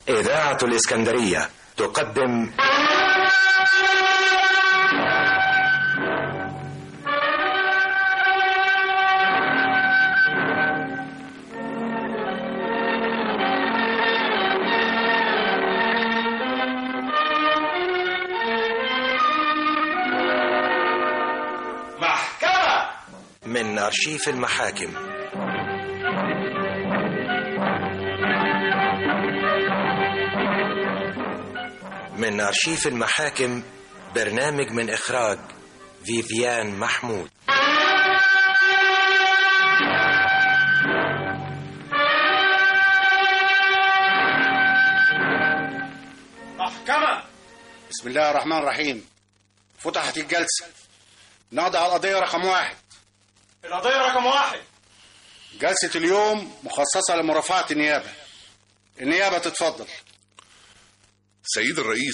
إذاعة الإسكندرية تقدم محكمة من أرشيف المحاكم من أرشيف المحاكم برنامج من إخراج فيفيان محمود محكمة بسم الله الرحمن الرحيم فتحت الجلسة نقضي على القضية رقم واحد القضية رقم واحد جلسة اليوم مخصصة لمرافعة النيابة النيابة تتفضل سيد الرئيس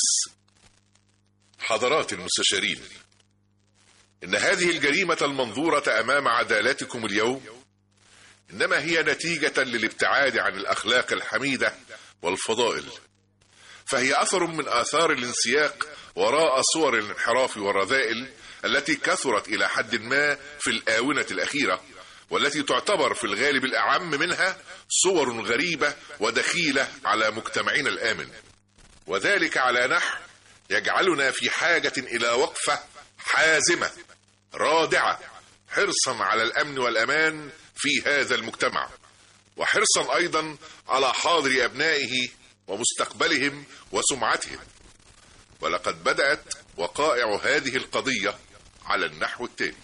حضرات المستشارين إن هذه الجريمة المنظورة أمام عدالتكم اليوم إنما هي نتيجة للابتعاد عن الأخلاق الحميدة والفضائل فهي أثر من آثار الانسياق وراء صور الانحراف والرذائل التي كثرت إلى حد ما في الآونة الأخيرة والتي تعتبر في الغالب الأعم منها صور غريبة ودخيلة على مجتمعنا الآمن وذلك على نحو يجعلنا في حاجة إلى وقفة حازمة رادعة حرصا على الأمن والأمان في هذا المجتمع وحرصا أيضا على حاضر أبنائه ومستقبلهم وسمعتهم ولقد بدأت وقائع هذه القضية على النحو التالي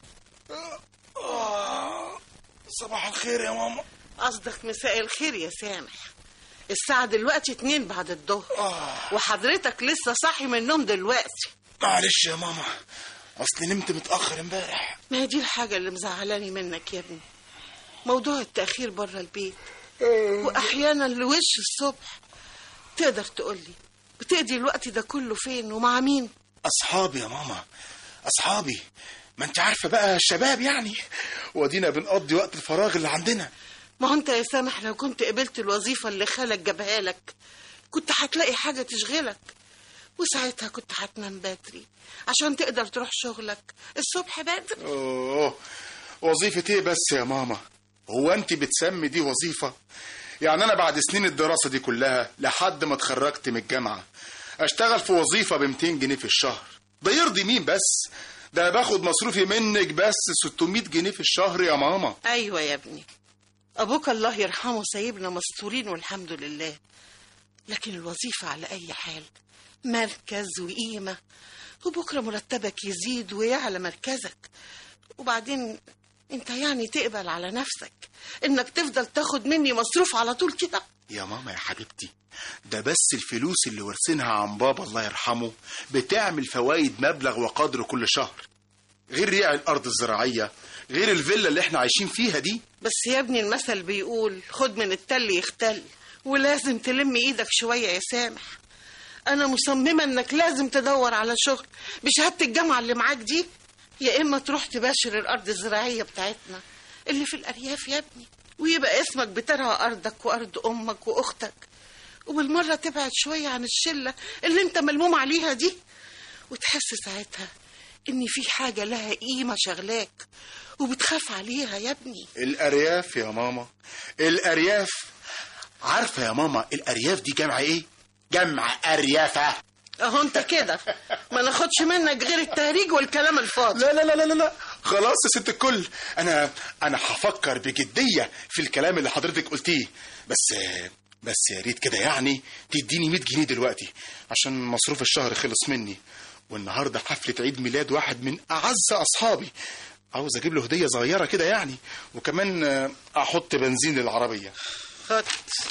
صباح الخير يا ماما قصدك مساء الخير يا سامح الساعة دلوقتي اتنين بعد الظهر وحضرتك لسه صاحي من النوم دلوقتي معلش يا ماما اصلي نمت متأخر امبارح ما هي دي الحاجة اللي مزعلاني منك يا ابني موضوع التأخير بره البيت وأحيانا لوش الصبح تقدر تقولي بتقضي الوقت ده كله فين ومع مين اصحابي يا ماما اصحابي ما انت عارفة بقى الشباب يعني ودينا بنقضي وقت الفراغ اللي عندنا ما هو انت يا سامح لو كنت قبلت الوظيفة اللي خالك جابها لك كنت هتلاقي حاجة تشغلك وساعتها كنت هتنام بدري عشان تقدر تروح شغلك الصبح بدري اوه وظيفة ايه بس يا ماما هو انت بتسمي دي وظيفة يعني انا بعد سنين الدراسة دي كلها لحد ما اتخرجت من الجامعة اشتغل في وظيفة ب 200 جنيه في الشهر ده يرضي مين بس ده أنا باخد مصروفي منك بس 600 جنيه في الشهر يا ماما ايوه يا ابني ابوك الله يرحمه سايبنا مستورين والحمد لله لكن الوظيفة على اي حال مركز وقيمة وبكرة مرتبك يزيد ويعلى مركزك وبعدين انت يعني تقبل على نفسك انك تفضل تاخد مني مصروف على طول كده يا ماما يا حبيبتي ده بس الفلوس اللي ورثينها عن بابا الله يرحمه بتعمل فوائد مبلغ وقدر كل شهر غير ريع الارض الزراعيه غير الفيلا اللي احنا عايشين فيها دي بس يا ابني المثل بيقول خد من التل يختل ولازم تلم ايدك شوية يا سامح انا مصممة انك لازم تدور على شغل بشهادة الجامعة اللي معاك دي يا اما تروح تباشر الارض الزراعية بتاعتنا اللي في الارياف يا ابني ويبقى اسمك بترعى ارضك وارض امك واختك وبالمرة تبعد شوية عن الشلة اللي انت ملموم عليها دي وتحس ساعتها ان في حاجة لها قيمة شغلاك وبتخاف عليها يا ابني الارياف يا ماما الارياف عارفه يا ماما الارياف دي جامعه ايه جامعه اريافه اهو انت كده ما ناخدش منك غير التهريج والكلام الفاضي لا لا لا لا لا خلاص يا ست الكل انا انا هفكر بجديه في الكلام اللي حضرتك قلتيه بس بس يا ريت كده يعني تديني 100 جنيه دلوقتي عشان مصروف الشهر خلص مني والنهارده حفله عيد ميلاد واحد من اعز اصحابي عاوز اجيب له هديه صغيره كده يعني وكمان آه، احط بنزين للعربيه خد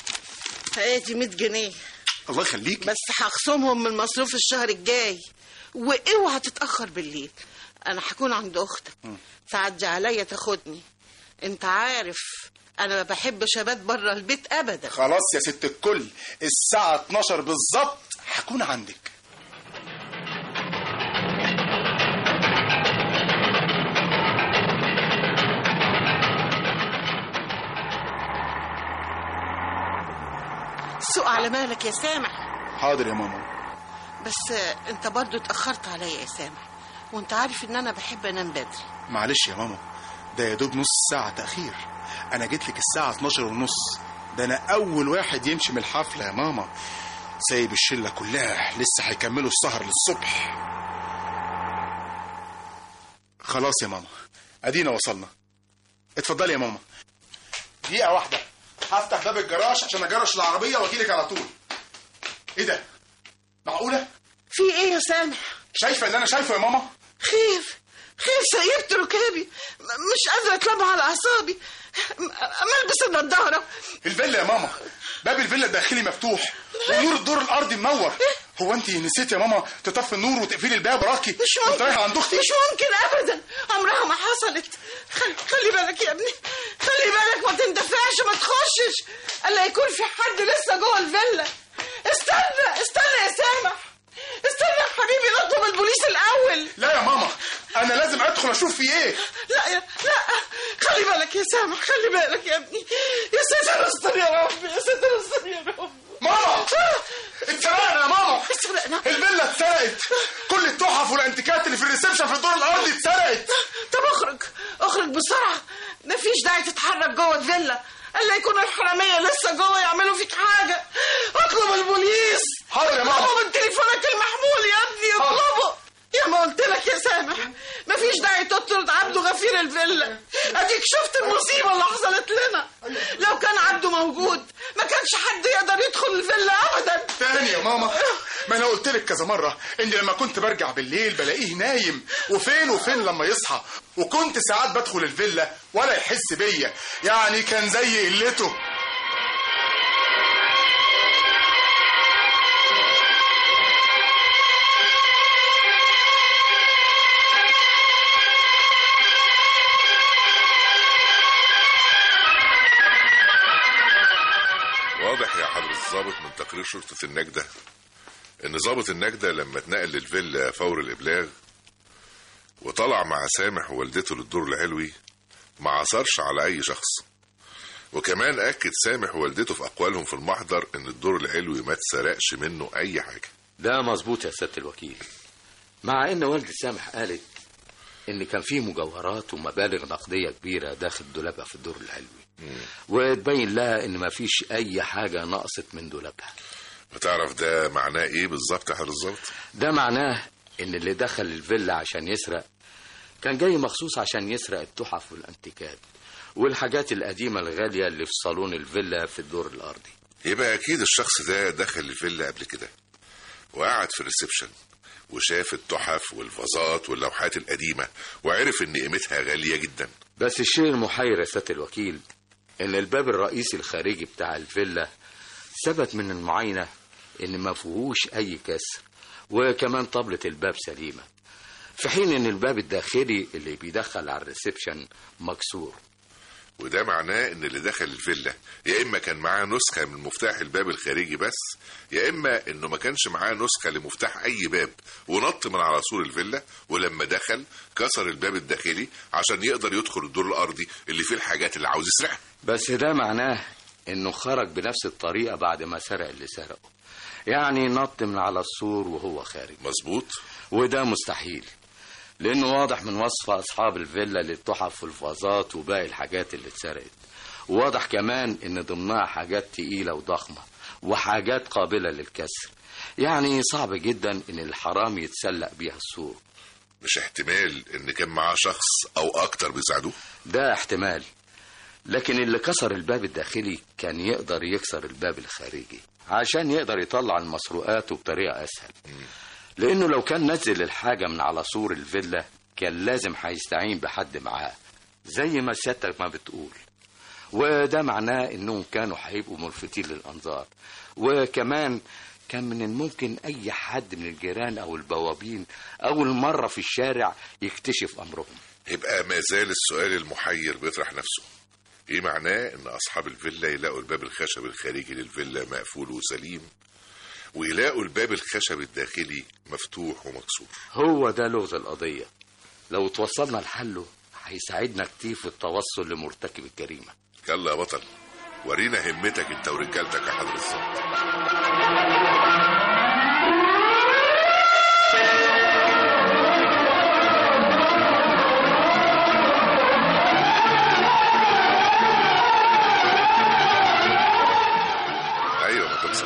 ادي 100 جنيه الله يخليك بس هخصمهم من مصروف الشهر الجاي واوعى تتاخر بالليل انا هكون عند اختك تعدي عليا تاخدني انت عارف انا ما بحبش ابات بره البيت ابدا خلاص يا ست الكل الساعه 12 بالظبط هكون عندك سوق على جمالك يا سامح حاضر يا ماما بس آه، انت برضو اتأخرت عليا يا سامح وانت عارف ان انا بحب انام بدري معلش يا ماما ده يا دوب نص ساعة تأخير أنا جيت لك الساعة 12 ونص ده أنا أول واحد يمشي من الحفلة يا ماما سايب الشلة كلها لسه هيكملوا السهر للصبح خلاص يا ماما أدينا وصلنا اتفضلي يا ماما دقيقة واحدة هفتح باب الجراج عشان أجرش العربية وأجيلك على طول إيه ده؟ معقولة؟ في ايه يا سامح شايفة اللي أنا شايفه يا ماما؟ خير خير سيبت ركابي م- مش قادرة اتلم على اعصابي م- ما البس النضارة الفيلا يا ماما باب الفيلا الداخلي مفتوح ونور الدور الارضي منور هو انت نسيت يا ماما تطفي النور وتقفلي الباب وراكي مش كنت ممكن رايحه عند اختي مش ممكن ابدا عمرها ما حصلت خلي, خلي بالك يا ابني خلي بالك ما تندفعش ما تخشش الا يكون في حد لسه جوه الفيلا استنى استنى يا سامح استنى يا حبيبي نطلب البوليس الاول لا يا ماما انا لازم ادخل اشوف في ايه لا يا لا خلي بالك يا سامح خلي بالك يا ابني يا ساتر استر يا رب يا ساتر استر يا رب ماما اتسرقنا يا ماما اتسرقنا الفيلا اتسرقت كل التحف والانتيكات اللي في الريسبشن في الدور الارضي اتسرقت طب اخرج اخرج بسرعة مفيش داعي تتحرك جوه الفيلا الا يكون الحرامية لسه جوه يعملوا فيك حاجة اطلب البوليس حاضر يا ماما. اطلبه من تليفونك المحمول يا ابني اطلبه يا ما قلت لك يا سامح مفيش داعي تطرد عبده غفير الفيلا اديك شفت المصيبة اللي حصلت لنا لو كان عبده موجود ما كانش حد يقدر يدخل الفيلا ابدا تاني يا ماما ما انا قلت لك كذا مره ان لما كنت برجع بالليل بلاقيه نايم وفين وفين لما يصحى وكنت ساعات بدخل الفيلا ولا يحس بيا يعني كان زي قلته واضح يا حضرة الضابط من تقرير شرطة النجدة إن ضابط النجدة لما اتنقل للفيلا فور الإبلاغ وطلع مع سامح ووالدته للدور العلوي ما عثرش على أي شخص وكمان أكد سامح ووالدته في أقوالهم في المحضر إن الدور العلوي ما اتسرقش منه أي حاجة ده مظبوط يا سيادة الوكيل مع ان والدة سامح قالت ان كان فيه مجوهرات ومبالغ نقدية كبيرة داخل دولابها في الدور العلوي وتبين لها ان مفيش اي حاجة نقصت من دولابها هتعرف ده معناه إيه بالظبط يا حضرة الضابط؟ ده معناه ان اللي دخل الفيلا عشان يسرق كان جاي مخصوص عشان يسرق التحف والانتيكات والحاجات القديمة الغالية اللي في صالون الفيلا في الدور الارضي يبقى أكيد الشخص ده دخل الفيلا قبل كده وقعد في الريسبشن وشاف التحف والفازات واللوحات القديمة وعرف إن قيمتها غالية جدا بس الشيء المحير يا سيادة الوكيل ان الباب الرئيسي الخارجي بتاع الفيلا ثبت من المعاينة ان ما فيهوش اي كسر وكمان طبلة الباب سليمة في حين ان الباب الداخلي اللي بيدخل على الريسبشن مكسور وده معناه ان اللي دخل الفيلا يا اما كان معاه نسخه من مفتاح الباب الخارجي بس يا اما انه ما كانش معاه نسخه لمفتاح اي باب ونط من على سور الفيلا ولما دخل كسر الباب الداخلي عشان يقدر يدخل الدور الارضي اللي فيه الحاجات اللي عاوز يسرقها بس ده معناه انه خرج بنفس الطريقة بعد ما سرق اللي سرقه يعني نط من على السور وهو خارج مظبوط وده مستحيل لانه واضح من وصف اصحاب الفيلا للتحف والفازات وباقي الحاجات اللي اتسرقت وواضح كمان ان ضمنها حاجات تقيله وضخمه وحاجات قابله للكسر يعني صعب جدا ان الحرام يتسلق بيها السور مش احتمال ان كان معاه شخص او اكتر بيساعدوه ده احتمال لكن اللي كسر الباب الداخلي كان يقدر يكسر الباب الخارجي عشان يقدر يطلع المسروقات بطريقة أسهل لأنه لو كان نزل الحاجة من على سور الفيلا كان لازم هيستعين بحد معاه زي ما سيادتك ما بتقول وده معناه انهم كانوا هيبقوا ملفتين للانظار وكمان كان من الممكن اي حد من الجيران او البوابين اول مره في الشارع يكتشف امرهم يبقى ما زال السؤال المحير بيطرح نفسه ايه معناه ان اصحاب الفيلا يلاقوا الباب الخشب الخارجي للفيلا مقفول وسليم ويلاقوا الباب الخشب الداخلي مفتوح ومكسور هو ده لغز القضيه لو توصلنا لحله هيساعدنا كتير في التوصل لمرتكب الجريمه يلا يا بطل ورينا همتك انت ورجالتك يا حضرة الظابط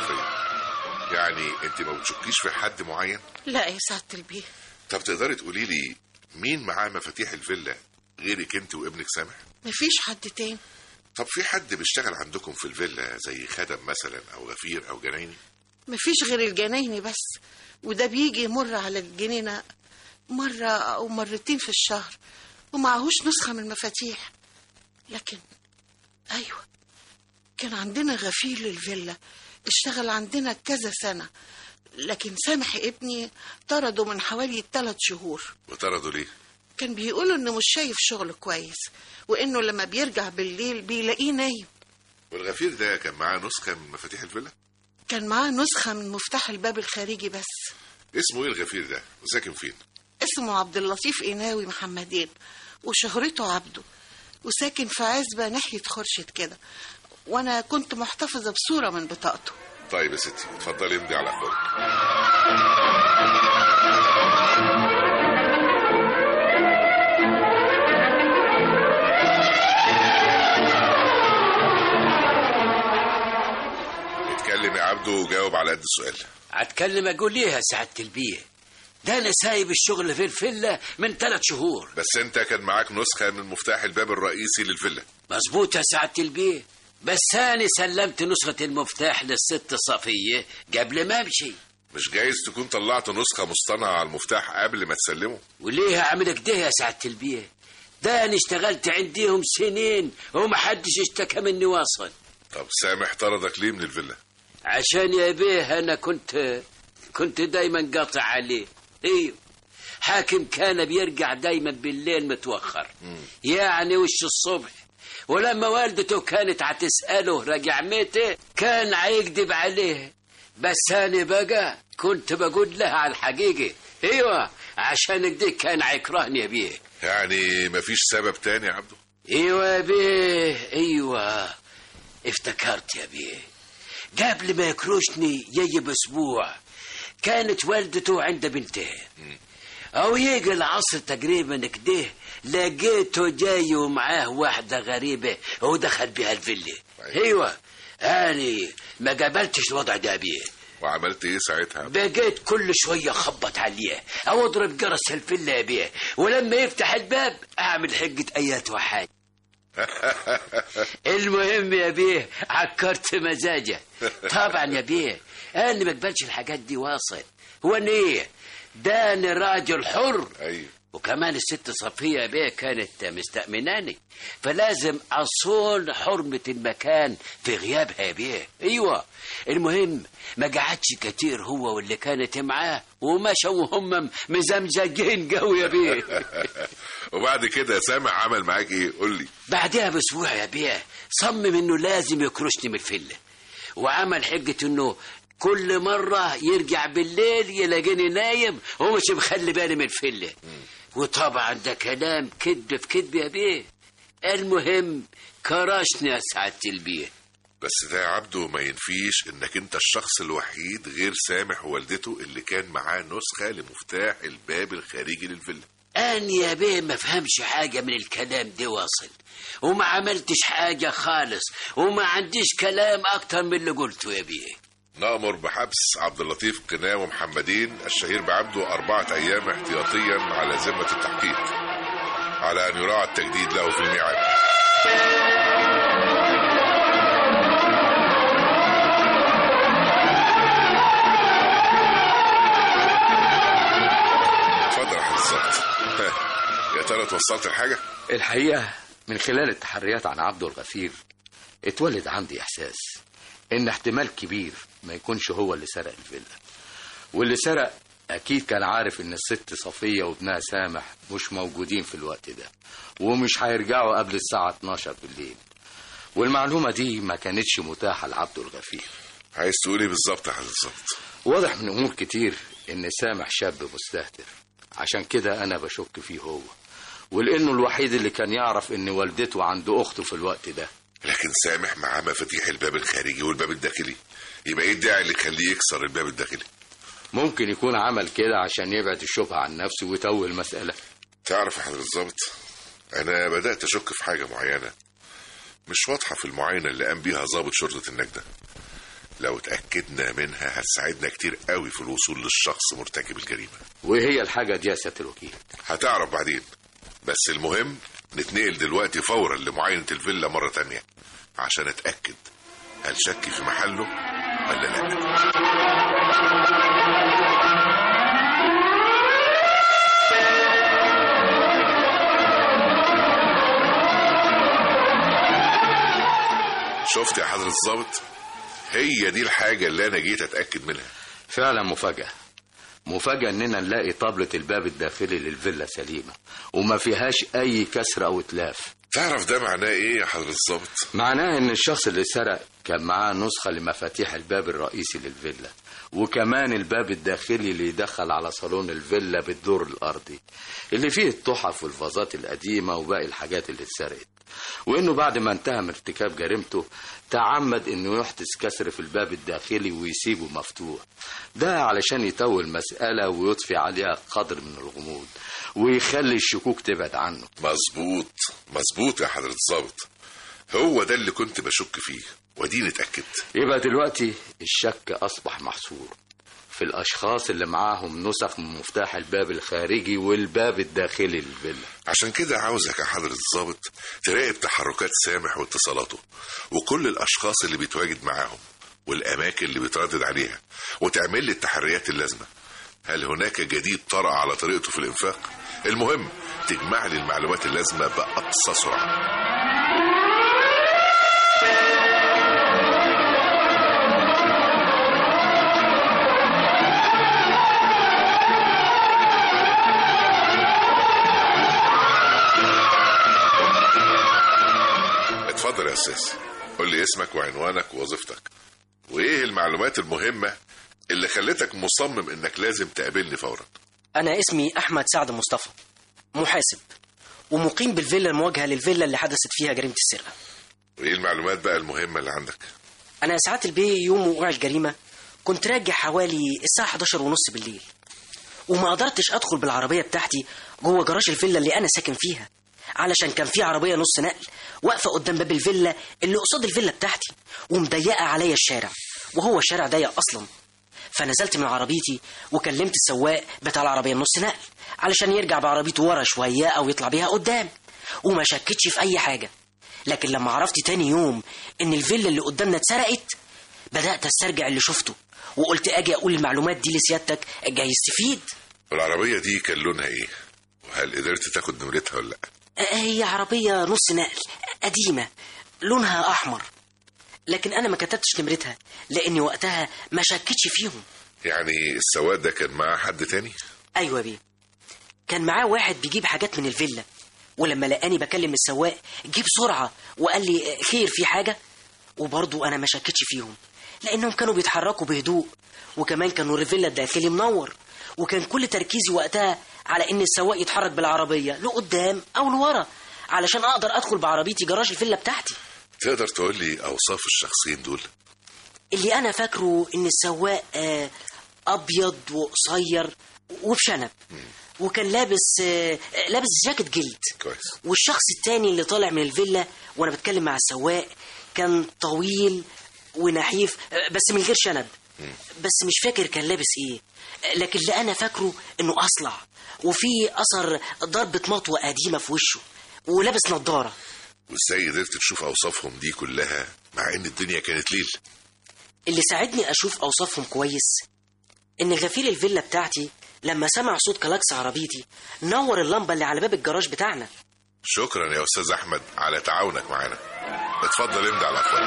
صفية يعني انت ما بتشكيش في حد معين لا يا سعادة البيه طب تقدري تقولي لي مين معاه مفاتيح الفيلا غيرك انت وابنك سامح مفيش حد تاني طب في حد بيشتغل عندكم في الفيلا زي خدم مثلا او غفير او جنايني مفيش غير الجنايني بس وده بيجي يمر على الجنينة مرة أو مرتين في الشهر ومعهوش نسخة من المفاتيح لكن أيوة كان عندنا غفير للفيلا اشتغل عندنا كذا سنة لكن سامح ابني طرده من حوالي ثلاث شهور وطردوا ليه كان بيقولوا انه مش شايف شغل كويس وانه لما بيرجع بالليل بيلاقيه نايم والغفير ده كان معاه نسخة من مفاتيح الفيلا كان معاه نسخة من مفتاح الباب الخارجي بس اسمه ايه الغفير ده وساكن فين اسمه عبد اللطيف قناوي محمدين وشهرته عبده وساكن في عزبة ناحية خرشد كده وانا كنت محتفظة بصورة من بطاقته طيب يا ستي اتفضلي امضي على اخبارك اتكلم يا عبده وجاوب على قد السؤال هتكلم اقول ليه يا سعاده البيه ده انا سايب الشغل في الفيلا من ثلاث شهور بس انت كان معاك نسخة من مفتاح الباب الرئيسي للفيلا مظبوط يا سعاده البيه بس انا سلمت نسخه المفتاح للست صفيه قبل ما امشي مش جايز تكون طلعت نسخة مصطنعة على المفتاح قبل ما تسلمه وليه اعمل كده يا سعاده البيه ده انا اشتغلت عنديهم سنين ومحدش اشتكى مني واصل طب سامح طردك ليه من الفيلا عشان يا بيه انا كنت كنت دايما قاطع عليه ايوه حاكم كان بيرجع دايما بالليل متوخر يعني وش الصبح ولما والدته كانت هتسأله رجع متى كان هيكذب عليه بس انا بقى كنت بقول لها على الحقيقة ايوه عشان كده كان هيكرهني يا بيه يعني مفيش سبب تاني يا عبده ايوه يا بيه ايوه افتكرت يا بيه قبل ما يكرشني يجي باسبوع كانت والدته عند بنتها او يجي العصر تقريبا كده لقيته جاي ومعاه واحدة غريبة ودخل بها الفيلا ايوه اني ما قابلتش الوضع ده بيه وعملت ايه ساعتها يا عبده؟ بقيت كل شوية خبط عليه أو أضرب جرس الفيلا يا بيه ولما يفتح الباب أعمل حقة أيات وحاجة المهم يا بيه عكرت مزاجه طبعا يا بيه أنا ما اقبلش الحاجات دي واصل هو أنا إيه ده أنا راجل حر ايوه وكمان الست صفية يا بيه كانت مستأمناني فلازم أصون حرمة المكان في غيابها يا بيه أيوة المهم ما قعدش كتير هو واللي كانت معاه ومشوا وهم مزمزجين قوي يا بيه وبعد كده سامح عمل معاك ايه قول لي بعدها باسبوع يا بيه صمم انه لازم يكرشني من الفله وعمل حجه انه كل مرة يرجع بالليل يلاقيني نايم ومش مخلي بالي من الفلة وطبعا ده كلام كذب في كذب يا بيه المهم كرشني يا سعادة البيه بس ده يا عبده ما ينفيش انك انت الشخص الوحيد غير سامح ووالدته اللي كان معاه نسخة لمفتاح الباب الخارجي للفيلا أنا يا بيه ما فهمش حاجة من الكلام ده واصل وما عملتش حاجة خالص وما عنديش كلام أكتر من اللي قلته يا بيه نأمر بحبس عبد اللطيف قناوي محمدين الشهير بعبده أربعة أيام احتياطيا على ذمة التحقيق على أن يراعى التجديد له في الميعاد اتفضل يا حضرة الظابط ها، يا ترى توصلت الحاجة؟ الحقيقة من خلال التحريات عن عبده الغفير اتولد عندي إحساس إن احتمال كبير ما يكونش هو اللي سرق الفيلا واللي سرق أكيد كان عارف إن الست صفية وابنها سامح مش موجودين في الوقت ده ومش هيرجعوا قبل الساعة 12 بالليل والمعلومة دي ما كانتش متاحة لعبده الغفير عايز تقولي بالظبط يا حضرة الظابط واضح من أمور كتير إن سامح شاب مستهتر عشان كده أنا بشك فيه هو ولأنه الوحيد اللي كان يعرف إن والدته عند أخته في الوقت ده لكن سامح معاه مفاتيح الباب الخارجي والباب الداخلي يبقى ايه الداعي اللي يخليه يكسر الباب الداخلي ممكن يكون عمل كده عشان يبعد الشبهة عن نفسه ويتوه المسألة تعرف يا حضرة الظابط انا بدأت اشك في حاجة معينة مش واضحة في المعاينة اللي قام بيها ضابط شرطة النجدة لو اتأكدنا منها هتساعدنا كتير قوي في الوصول للشخص مرتكب الجريمة وهي الحاجة دي يا سيادة الوكيل هتعرف بعدين بس المهم نتنقل دلوقتي فورا لمعاينة الفيلا مرة تانية عشان اتأكد هل شكي في محله ولا لا شفت يا حضرة الظابط هي دي الحاجة اللي أنا جيت أتأكد منها فعلا مفاجأة مفاجأة اننا نلاقي طابلة الباب الداخلي للفيلا سليمة وما فيهاش اي كسر او اتلاف تعرف ده معناه إيه يا حضرة الظابط معناه ان الشخص اللي سرق كان معاه نسخة لمفاتيح الباب الرئيسي للفيلا وكمان الباب الداخلي اللي يدخل على صالون الفيلا بالدور الارضي اللي فيه التحف والفازات القديمة وباقي الحاجات اللي اتسرقت وانه بعد ما انتهى من ارتكاب جريمته تعمد انه يحدث كسر في الباب الداخلي ويسيبه مفتوح ده علشان يطول المسألة ويضفي عليها قدر من الغموض ويخلي الشكوك تبعد عنه مظبوط مظبوط يا حضرة الظابط هو ده اللي كنت بشك فيه وديني اتأكدت يبقى دلوقتي الشك أصبح محصور في الأشخاص اللي معاهم نسخ من مفتاح الباب الخارجي والباب الداخلي للفيلا عشان كده عاوزك يا حضرة الظابط تراقب تحركات سامح واتصالاته وكل الأشخاص اللي بيتواجد معاهم والأماكن اللي بيتردد عليها وتعمل لي التحريات اللازمة هل هناك جديد طرأ على طريقته في الإنفاق؟ المهم تجمع لي المعلومات اللازمة بأقصى سرعة اتفضل يا أستاذ قول لي اسمك وعنوانك ووظيفتك وإيه المعلومات المهمة اللي خلتك مصمم إنك لازم تقابلني فورا أنا اسمي أحمد سعد مصطفى محاسب ومقيم بالفيلا المواجهة للفيلا اللي حدثت فيها جريمة السرقة وإيه المعلومات بقى المهمة اللي عندك أنا ساعات البي يوم وقوع الجريمة كنت راجع حوالي الساعة 11 ونص بالليل وما قدرتش أدخل بالعربية بتاعتي جوه جراج الفيلا اللي أنا ساكن فيها علشان كان في عربية نص نقل واقفة قدام باب الفيلا اللي قصاد الفيلا بتاعتي ومضيقة عليا الشارع وهو الشارع ضيق أصلا فنزلت من عربيتي وكلمت السواق بتاع العربية النص نقل علشان يرجع بعربيته ورا شوية أو يطلع بيها قدام وما شكتش في أي حاجة لكن لما عرفت تاني يوم إن الفيلا اللي قدامنا اتسرقت بدأت استرجع اللي شفته وقلت أجي أقول المعلومات دي لسيادتك جاي يستفيد والعربية دي كان لونها إيه وهل قدرت تاخد نمرتها ولا لأ هي عربية نص نقل قديمة لونها أحمر لكن أنا ما كتبتش نمرتها لأني وقتها ما شكتش فيهم يعني السواق ده كان معاه حد تاني أيوة بيه كان معاه واحد بيجيب حاجات من الفيلا ولما لقاني بكلم السواق جه بسرعة وقال لي خير في حاجة وبرضه أنا ما شكتش فيهم لأنهم كانوا بيتحركوا بهدوء وكمان كانوا الفيلا الداخلي منور وكان كل تركيزي وقتها على إن السواق يتحرك بالعربية لقدام أو لورا علشان أقدر أدخل بعربيتي جراج الفيلا بتاعتي تقدر تقول لي أوصاف الشخصين دول اللي أنا فاكره إن السواق آه، أبيض وقصير وبشنب وكان لابس آه، لابس جاكيت جلد كويس والشخص التاني اللي طالع من الفيلا وانا بتكلم مع السواق كان طويل ونحيف آه، بس من غير شنب بس مش فاكر كان لابس ايه آه، لكن اللي انا فاكره انه اصلع وفي اثر ضربة مطوة قديمة في وشه ولابس نظارة وازاي قدرت تشوف أوصافهم دي كلها مع إن الدنيا كانت ليل اللي ساعدني اشوف اوصافهم كويس ان غفير الفيلا بتاعتي لما سمع صوت كلاكس عربيتي نور اللمبة اللي على باب الجراج بتاعنا شكرا يا أستاذ أحمد على تعاونك معنا اتفضل امضي على الأخبار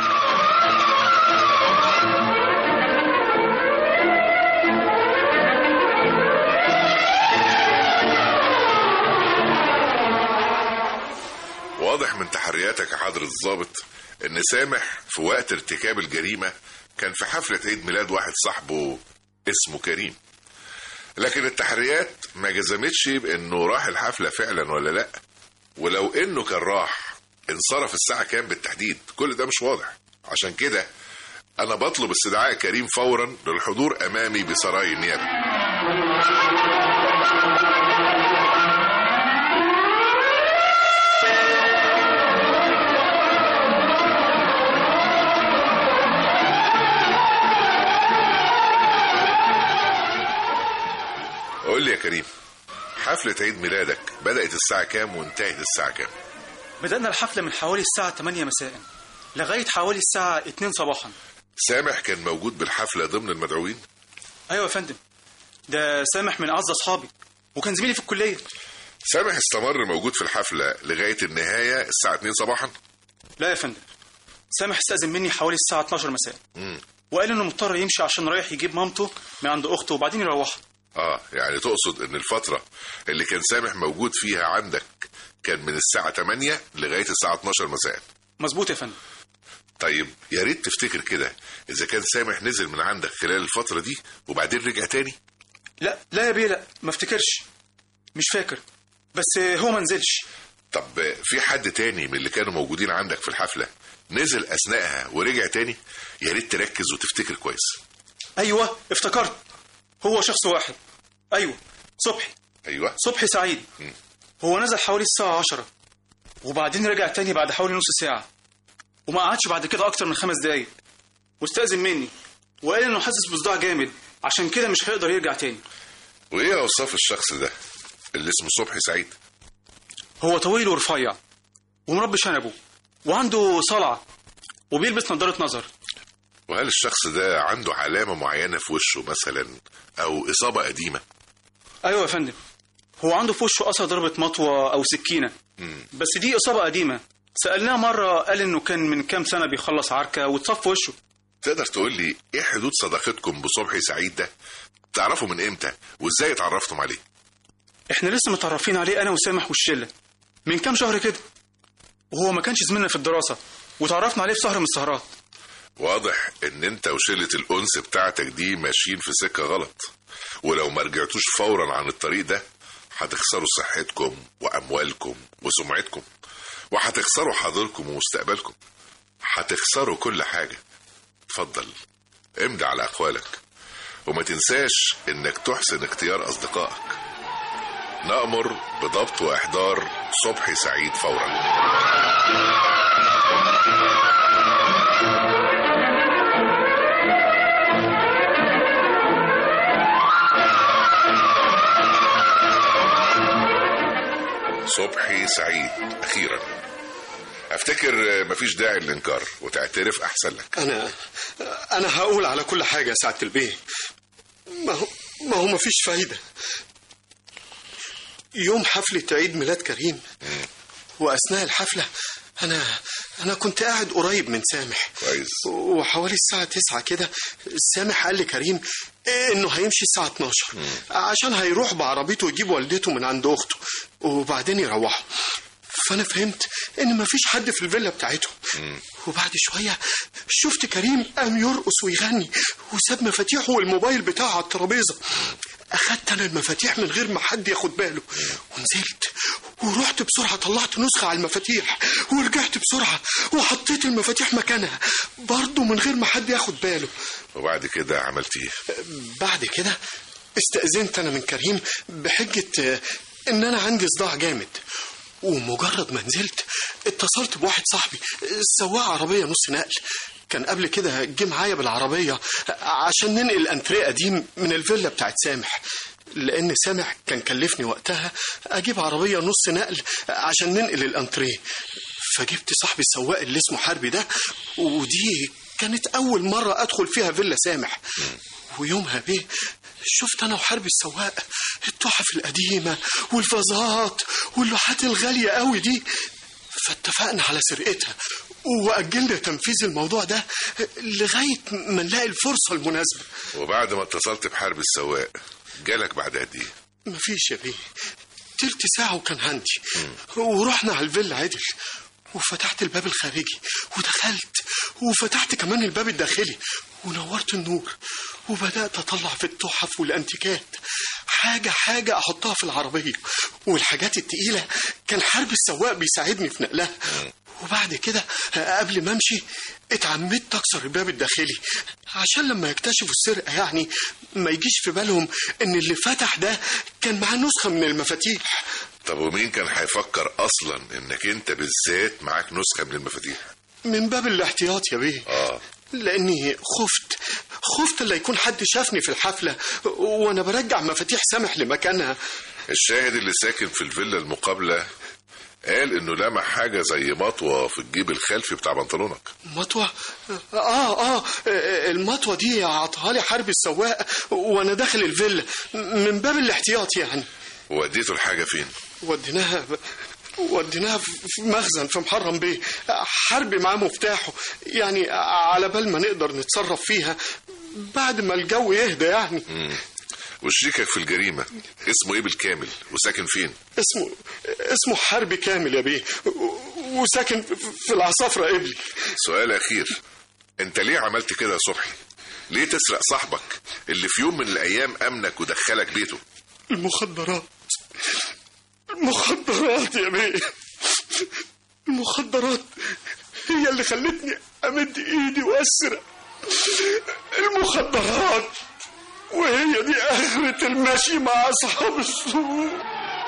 واضح من تحرياتك يا حضرة الضابط ان سامح في وقت ارتكاب الجريمة كان في حفلة عيد ميلاد واحد صاحبه اسمه كريم لكن التحريات ما جزمتش بانه راح الحفلة فعلا ولا لا ولو انه كان راح انصرف الساعة كام بالتحديد كل ده مش واضح عشان كده انا بطلب استدعاء كريم فورا للحضور امامي بسراي النيابة قول لي يا كريم حفلة عيد ميلادك بدأت الساعة كام وانتهت الساعة كام بدأنا الحفلة من حوالي الساعة 8 مساء لغاية حوالي الساعة 2 صباحا سامح كان موجود بالحفلة ضمن المدعوين أيوة يا فندم ده سامح من أعز أصحابي وكان زميلي في الكلية سامح استمر موجود في الحفلة لغاية النهاية الساعة 2 صباحا لا يا فندم سامح استأذن مني حوالي الساعة 12 مساء مم. وقال إنه مضطر يمشي عشان رايح يجيب مامته من عند أخته وبعدين يروح اه يعني تقصد ان الفترة اللي كان سامح موجود فيها عندك كان من الساعة 8 لغاية الساعة 12 مساء مظبوط يا فندم طيب يا ريت تفتكر كده اذا كان سامح نزل من عندك خلال الفترة دي وبعدين رجع تاني لا لا يا بيه لا ما افتكرش مش فاكر بس هو ما نزلش طب في حد تاني من اللي كانوا موجودين عندك في الحفلة نزل اثناءها ورجع تاني يا ريت تركز وتفتكر كويس أيوة افتكرت هو شخص واحد أيوة صبحي ايوه صبحي سعيد مم. هو نزل حوالي الساعة عشرة وبعدين رجع تاني بعد حوالي نص ساعة وما قعدش بعد كده أكتر من خمس دقايق واستأذن مني وقال إنه حاسس بصداع جامد عشان كده مش هيقدر يرجع تاني وايه اوصاف الشخص ده اللي اسمه صبحي سعيد هو طويل ورفيع ومربي شنبه وعنده صلعة وبيلبس نظارة نظر وهل الشخص ده عنده علامة معينة في وشه مثلا او اصابة قديمة أيوة يا فندم هو عنده في وشه أثر ضربة مطوة أو سكينة مم. بس دي إصابة قديمة سألناه مرة قال إنه كان من كام سنة بيخلص عركة واتصف في وشه تقدر تقول لي ايه حدود صداقتكم بصبحي سعيد ده تعرفوا من امتى وازاي اتعرفتم عليه احنا لسه متعرفين عليه انا وسامح والشله من كام شهر كده وهو ما كانش زميلنا في الدراسه وتعرفنا عليه في سهره من السهرات واضح ان انت وشلة الانس بتاعتك دي ماشيين في سكة غلط ولو ما رجعتوش فورا عن الطريق ده هتخسروا صحتكم واموالكم وسمعتكم وهتخسروا حاضركم ومستقبلكم هتخسروا كل حاجة اتفضل امضي على اقوالك وما تنساش انك تحسن اختيار اصدقائك نأمر بضبط واحضار صبحي سعيد فورا صبحي سعيد اخيرا افتكر مفيش داعي للانكار وتعترف احسن لك انا انا هقول على كل حاجه يا سعاده البيه ما هو ما هو مفيش فايده يوم حفله عيد ميلاد كريم واثناء الحفله انا انا كنت قاعد قريب من سامح كويس وحوالي الساعة تسعة كده سامح قال لكريم انه هيمشي الساعة 12 عشان هيروح بعربيته يجيب والدته من عند اخته وبعدين يروحوا فانا فهمت ان مفيش حد في الفيلا بتاعتهم وبعد شوية شفت كريم قام يرقص ويغني وساب مفاتيحه والموبايل بتاعه على الترابيزة اخدت انا المفاتيح من غير ما حد ياخد باله ونزلت ورحت بسرعة طلعت نسخة على المفاتيح ورجعت بسرعة وحطيت المفاتيح مكانها برضه من غير ما حد ياخد باله وبعد كده عملت ايه بعد كده استأذنت أنا من كريم بحجة آه، إن أنا عندي صداع جامد ومجرد ما نزلت اتصلت بواحد صاحبي آه، سواق عربية نص نقل كان قبل كده جه معايا بالعربية عشان ننقل الأنتريه قديم من الفيلا بتاعت سامح لأن سامح كان كلفني وقتها أجيب عربية نص نقل عشان ننقل الأنتريه فجبت صاحبي السواق اللي اسمه حربي ده ودي كانت أول مرة أدخل فيها فيلا سامح ويومها بيه شفت أنا وحربي السواق التحف القديمة والفازات واللوحات الغالية قوي دي فاتفقنا على سرقتها وأجلنا تنفيذ الموضوع ده لغاية ما نلاقي الفرصة المناسبة وبعد ما اتصلت بحرب السواق جالك بعد قد ايه مفيش يا بيه تلت ساعة وكان عندي ورحنا على الفيلا عدل وفتحت الباب الخارجي ودخلت وفتحت كمان الباب الداخلي ونورت النور وبدأت أطلع في التحف والأنتيكات حاجة حاجة أحطها في العربية والحاجات التقيلة كان حرب السواق بيساعدني في نقلها وبعد كده قبل ما امشي اتعمدت اكسر الباب الداخلي عشان لما يكتشفوا السرقه يعني ما يجيش في بالهم ان اللي فتح ده كان معاه نسخه من المفاتيح طب ومين كان هيفكر اصلا انك انت بالذات معاك نسخة من المفاتيح من باب الاحتياط يا بيه اه لاني خفت خفت لا يكون حد شافني في الحفلة وأنا برجع مفاتيح سامح لمكانها الشاهد اللي ساكن في الفيلا المقابلة قال انه لمح حاجة زي مطوة في الجيب الخلفي بتاع بنطلونك مطوة آه آه المطوة دي عطاها لي حرب السواق وأنا داخل الفيلا من باب الاحتياط يعني وديته الحاجة فين وديناها وديناها في مخزن في محرم بيه حربي معاه مفتاحه يعني على بال ما نقدر نتصرف فيها بعد ما الجو يهدى يعني مم. وشريكك في الجريمة اسمه ايه بالكامل وساكن فين اسمه اسمه حربي كامل يا بيه وساكن في العصافرة قبلي سؤال اخير انت ليه عملت كده يا صبحي ليه تسرق صاحبك اللي في يوم من الايام امنك ودخلك بيته المخدرات المخدرات يا بيه المخدرات هي اللي خلتني امد ايدي واسرق المخدرات وهي دي اخرة المشي مع اصحاب السوق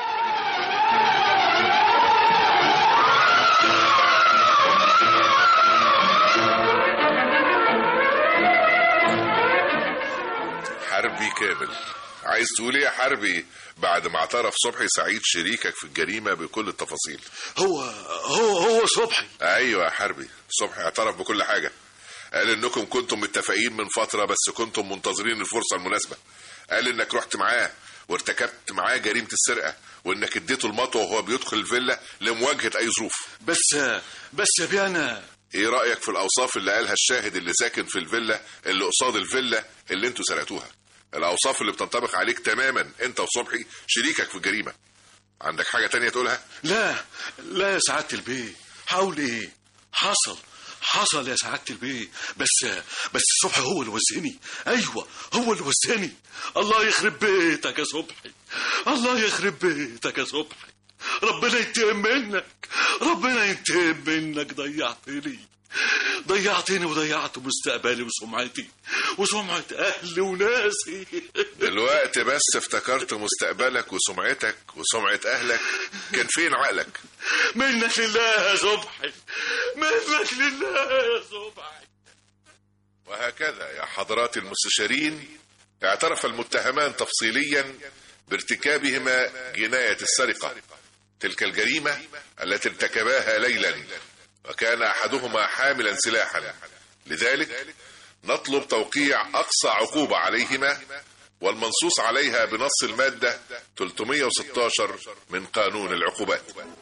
حربي كامل عايز تقول ايه يا حربي بعد ما اعترف صبحي سعيد شريكك في الجريمة بكل التفاصيل هو هو هو صبحي ايوه يا حربي صبحي اعترف بكل حاجة قال انكم كنتم متفقين من فترة بس كنتم منتظرين الفرصة المناسبة قال انك رحت معاه وارتكبت معاه جريمة السرقة وانك اديته المطوة وهو بيدخل الفيلا لمواجهة اي ظروف بس بس يا بيه انا ايه رأيك في الاوصاف اللي قالها الشاهد اللي ساكن في الفيلا اللي قصاد الفيلا اللي انتوا سرقتوها الاوصاف اللي بتنطبق عليك تماما انت وصبحي شريكك في الجريمة عندك حاجة تانية تقولها لا لا يا سعادة البيه حاول ايه حصل حصل يا سعادة البيه بس بس صبحي هو اللي وزني ايوه هو اللي وزني الله يخرب بيتك يا صبحي الله يخرب بيتك يا صبحي ربنا ينتقم منك ربنا ينتقم منك ضيعتني ضيعتني وضيعت مستقبلي وسمعتي وسمعة أهلي وناسي دلوقتي بس افتكرت مستقبلك وسمعتك وسمعة أهلك كان فين عقلك منك لله يا صبحي منك لله يا صبحي وهكذا يا حضرات المستشارين اعترف المتهمان تفصيليا بارتكابهما جناية السرقة تلك الجريمة التي ارتكباها ليلا وكان أحدهما حاملا سلاحا لذلك نطلب توقيع أقصى عقوبة عليهما والمنصوص عليها بنص المادة 316 من قانون العقوبات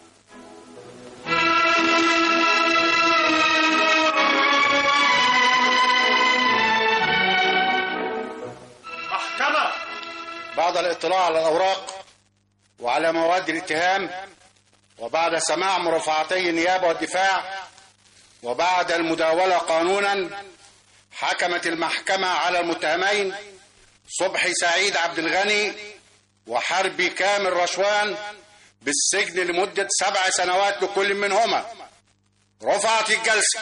محكمة بعد الاطلاع على الأوراق وعلى مواد الاتهام وبعد سماع مرافعتي النيابة والدفاع وبعد المداولة قانونا حكمت المحكمة على المتهمين صبحي سعيد عبد الغني وحربي كامل رشوان بالسجن لمدة سبع سنوات لكل منهما رفعت الجلسة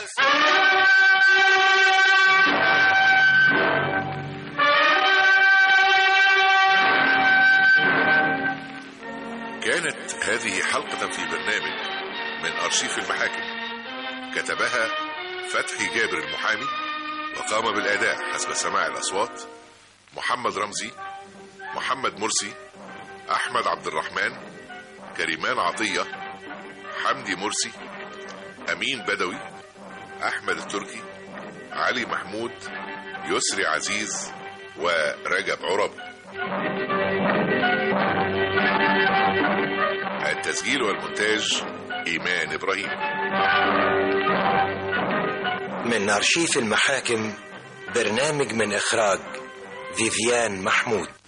كانت هذه حلقة في برنامج من أرشيف المحاكم كتبها فتحي جابر المحامي وقام بالأداء حسب سماع الأصوات محمد رمزي محمد مرسي أحمد عبد الرحمن كريمان عطية حمدي مرسي أمين بدوي أحمد التركي علي محمود يسري عزيز ورجب عرب التسجيل والمونتاج إيمان إبراهيم من أرشيف المحاكم برنامج من إخراج فيفيان محمود